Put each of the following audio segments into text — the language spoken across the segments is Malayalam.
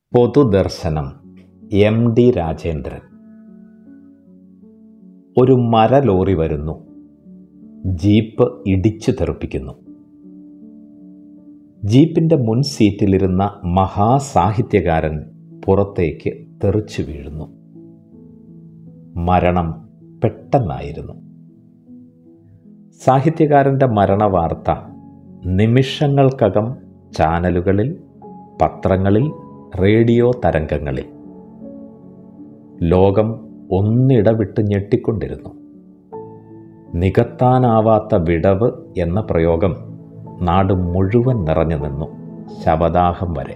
പൊതുദർശനം എം ഡി രാജേന്ദ്രൻ ഒരു മരലോറി വരുന്നു ജീപ്പ് ഇടിച്ചു തെറിപ്പിക്കുന്നു ജീപ്പിൻ്റെ മുൻ സീറ്റിലിരുന്ന മഹാസാഹിത്യകാരൻ പുറത്തേക്ക് തെറിച്ചു വീഴുന്നു മരണം പെട്ടെന്നായിരുന്നു സാഹിത്യകാരൻ്റെ മരണവാർത്ത നിമിഷങ്ങൾക്കകം ചാനലുകളിൽ പത്രങ്ങളിൽ റേഡിയോ തരംഗങ്ങളിൽ ലോകം ഒന്നിടവിട്ട് ഞെട്ടിക്കൊണ്ടിരുന്നു നികത്താനാവാത്ത വിടവ് എന്ന പ്രയോഗം നാട് മുഴുവൻ നിറഞ്ഞു നിന്നു ശവദാഹം വരെ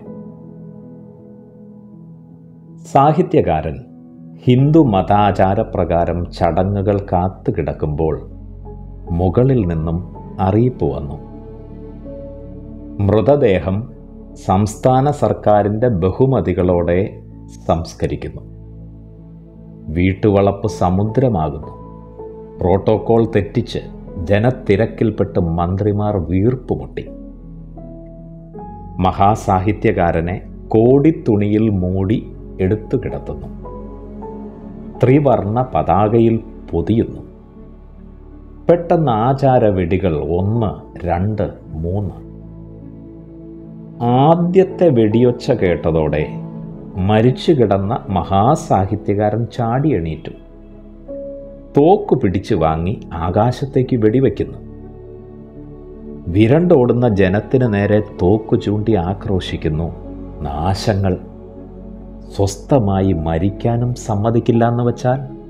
സാഹിത്യകാരൻ ഹിന്ദു മതാചാരപ്രകാരം ചടങ്ങുകൾ കാത്തുകിടക്കുമ്പോൾ മുകളിൽ നിന്നും അറിയിപ്പ് വന്നു മൃതദേഹം സംസ്ഥാന സർക്കാരിൻ്റെ ബഹുമതികളോടെ സംസ്കരിക്കുന്നു വീട്ടുവളപ്പ് സമുദ്രമാകുന്നു പ്രോട്ടോകോൾ തെറ്റിച്ച് ജനത്തിരക്കിൽപ്പെട്ട് മന്ത്രിമാർ വീർപ്പുമുട്ടി മഹാസാഹിത്യകാരനെ കോടിത്തുണിയിൽ മൂടി എടുത്തു കിടത്തുന്നു ത്രിവർണ പതാകയിൽ പൊതിയുന്നു പെട്ടെന്ന് ആചാരവെടികൾ ഒന്ന് രണ്ട് മൂന്ന് ആദ്യത്തെ വെടിയൊച്ച കേട്ടതോടെ മരിച്ചു കിടന്ന മഹാസാഹിത്യകാരൻ ചാടി എണീറ്റു തോക്ക് പിടിച്ചു വാങ്ങി ആകാശത്തേക്ക് വെടിവെക്കുന്നു വിരണ്ടോടുന്ന ജനത്തിന് നേരെ തോക്കു ചൂണ്ടി ആക്രോശിക്കുന്നു നാശങ്ങൾ സ്വസ്ഥമായി മരിക്കാനും സമ്മതിക്കില്ല എന്ന് വെച്ചാൽ